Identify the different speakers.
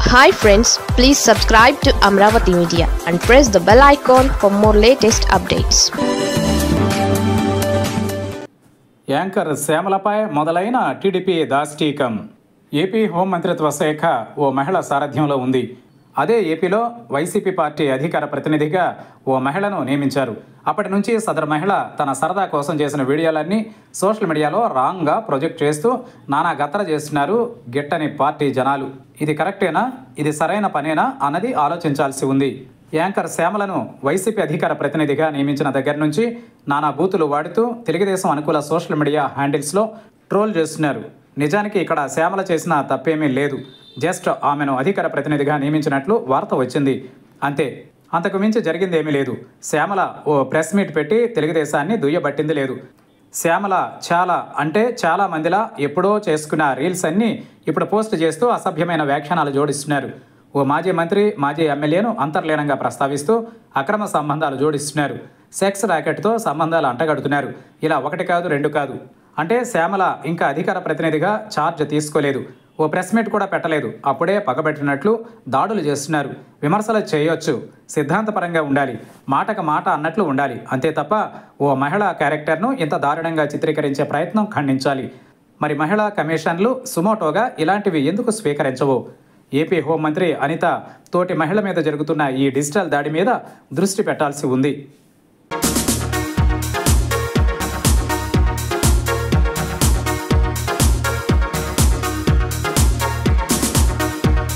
Speaker 1: hi friends please subscribe to Amaravati media and press the bell icon for more latest updates
Speaker 2: anchor శ్యామలపై మొదలైన TDP దాష్టీకం AP హోంమంత్రిత్వ శాఖ ఓ మహిళ సారథ్యంలో ఉంది అదే ఏపీలో వైసీపీ పార్టీ అధికార ప్రతినిధిగా ఓ మహిళను నియమించారు అప్పటి నుంచి సదరు మహిళ తన సరదా కోసం చేసిన వీడియోలన్నీ సోషల్ మీడియాలో రాంగ్గా ప్రొజెక్ట్ చేస్తూ నానా గత్తర చేస్తున్నారు గిట్టని పార్టీ జనాలు ఇది కరెక్టేనా ఇది సరైన పనేనా అన్నది ఆలోచించాల్సి ఉంది యాంకర్ శ్యామలను వైసీపీ అధికార ప్రతినిధిగా నియమించిన దగ్గర నుంచి నానా బూతులు వాడుతూ తెలుగుదేశం అనుకూల సోషల్ మీడియా హ్యాండిల్స్లో ట్రోల్ చేస్తున్నారు నిజానికి ఇక్కడ శ్యామల చేసిన తప్పేమీ లేదు జస్ట్ ఆమెను అధికార ప్రతినిధిగా నియమించినట్లు వార్త వచ్చింది అంతే అంతకు మించి జరిగింది ఏమీ లేదు శ్యామల ఓ ప్రెస్ మీట్ పెట్టి తెలుగుదేశాన్ని దుయ్యబట్టింది లేదు శ్యామల చాలా అంటే చాలా మందిలా ఎప్పుడో చేసుకున్న రీల్స్ అన్నీ ఇప్పుడు పోస్ట్ చేస్తూ అసభ్యమైన వ్యాఖ్యానాలు జోడిస్తున్నారు ఓ మాజీ మంత్రి మాజీ ఎమ్మెల్యేను అంతర్లీనంగా ప్రస్తావిస్తూ అక్రమ సంబంధాలు జోడిస్తున్నారు సెక్స్ ర్యాకెట్తో సంబంధాలు అంటగడుతున్నారు ఇలా ఒకటి కాదు రెండు కాదు అంటే శ్యామల ఇంకా అధికార ప్రతినిధిగా ఛార్జ్ తీసుకోలేదు ఓ ప్రెస్ మీట్ కూడా పెట్టలేదు అప్పుడే పగబెట్టినట్లు దాడులు చేస్తున్నారు విమర్శలు చేయొచ్చు సిద్ధాంతపరంగా ఉండాలి మాటకు మాట అన్నట్లు ఉండాలి అంతే తప్ప ఓ మహిళా క్యారెక్టర్ను ఇంత దారుణంగా చిత్రీకరించే ప్రయత్నం ఖండించాలి మరి మహిళా కమిషన్లు సుమోటోగా ఇలాంటివి ఎందుకు స్వీకరించవు ఏపీ హోంమంత్రి అనిత తోటి మహిళ మీద జరుగుతున్న ఈ డిజిటల్ దాడి మీద దృష్టి పెట్టాల్సి ఉంది